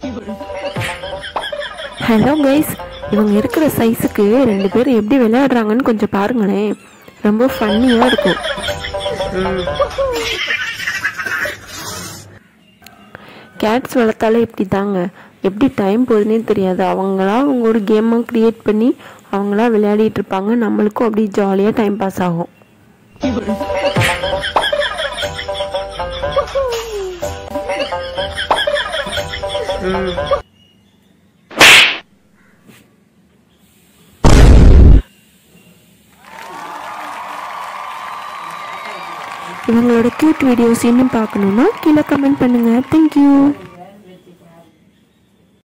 hello guys இவங்க இருக்கிற சைஸுக்கு ரெண்டு பேரும் எப்படி விளையாடுறாங்கன்னு கொஞ்சம் பாருங்களேன் ரொம்ப ஃபன்னியாக இருக்கும் கேட்ஸ் வளர்த்தாலே இப்படி தாங்க எப்படி டைம் போகுதுன்னே தெரியாது அவங்களா அவங்க ஒரு கேமாக க்ரியேட் பண்ணி அவங்களா விளையாடிட்டு இருப்பாங்க நம்மளுக்கும் அப்படியே ஜாலியாக டைம் பாஸ் ஆகும் இவங்களோட க்யூட் வீடியோஸ் இன்னும் பார்க்கணுன்னா கீழே கமெண்ட் பண்ணுங்கள் தேங்க்யூ